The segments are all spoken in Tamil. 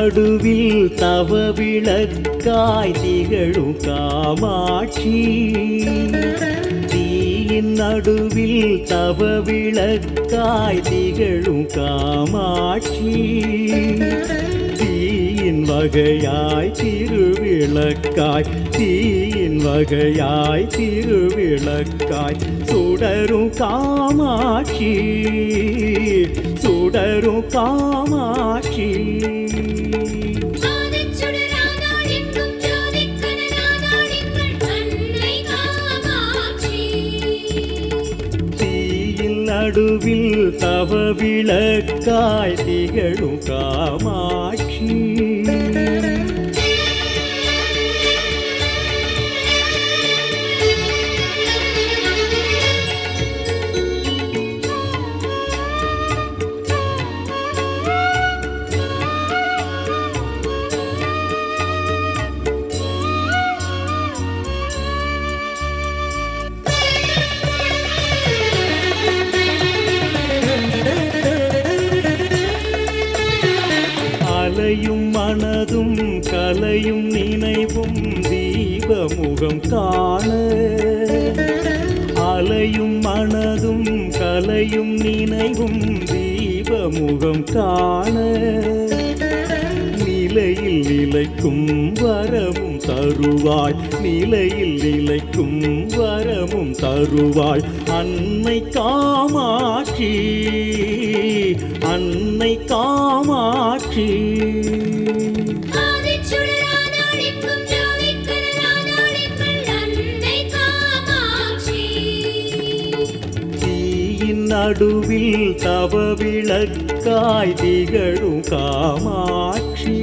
நடுவில் தவ விளக்காய் திகழும் காமாட்சி தீயின் நடுவில் தவ விளக்காய் திகழும் காமாட்சி தீயின் வகையாய் திருவிளக்காய் தீயின் வகையாய் திருவிளக்காய் சுடரும் காமாட்சி சுடரும் காமாட்சி ஆதிச்சுடரானாள் எங்கும் ஜோதிக்கனலானாள் எங்கள் அன்னை காமாட்சி. தீயின் நடுவில் தவ விளக்காய் திகழும் காமாட்சி அலையும் மனதும் கலையும் நினைவும் தீபமுகம் காண அலையும் மனதும் கலையும் நினைவும் தீபமுகம் காண நிலையில் நிலைக்கும் வரமும் தருவாய் நிலையில் நிலைக்கும் வரமும் தருவாய் அன்னை காமாட்சி அன்னை காமாட்சி ஆதிச்சுடரானாள் எங்கும் ஜோதிக்கனலானாள் எங்கள் அன்னை காமாட்சி. தீயின் நடுவில் தவ விளக்காய் திகழும் காமாட்சி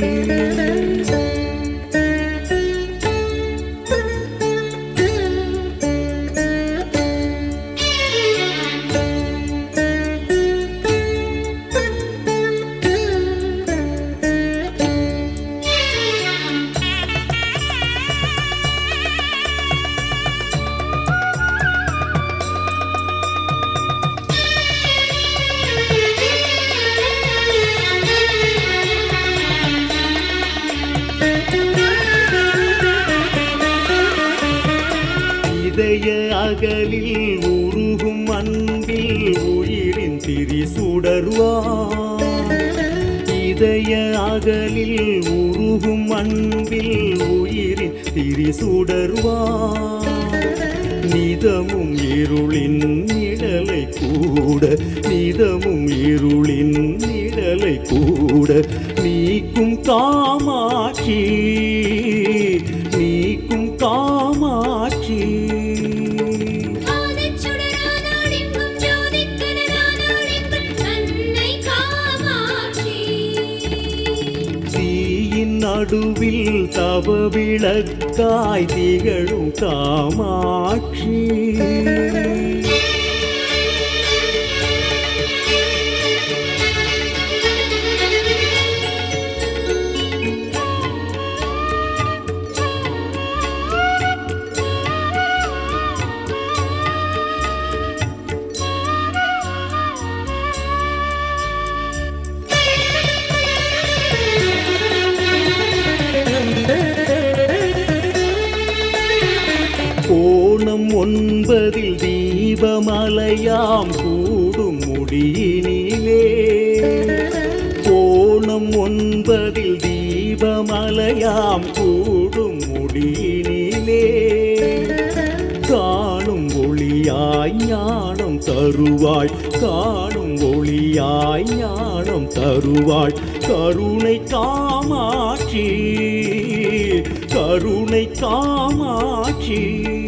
இதய அகலில் உருகும் அன்பில் உயிரின் திரி சுடர்வார் இதய அகலில் உருகும் அன்பில் உயிரின் திரி சுடர்வார் நிதமும் இருளின் நிழலை கூட நிதமும் இருளின் நிழலை கூட நீக்கும் காமாட்சி நீக்கும் காமாட்சி ஆதிச்சுடரானாள் எங்கும் ஜோதிக்கனலானாள் எங்கள் அன்னை காமாட்சி. தீயின் நடுவில் தவ விளக்காய் திகழும் காமாட்சி கோணம் ஒன்பதில் தீபமலையாம் கூடும் முடியினிலே கோணம் ஒன்பதில் தீபமலையாம் கூடும் முடியினிலே காணும் ஒளியாய் ஞானம் தருவாய் காணும் ஒளியாய் ஞானம் தருவாய் கருணை காமாட்சி கருணை காமாட்சி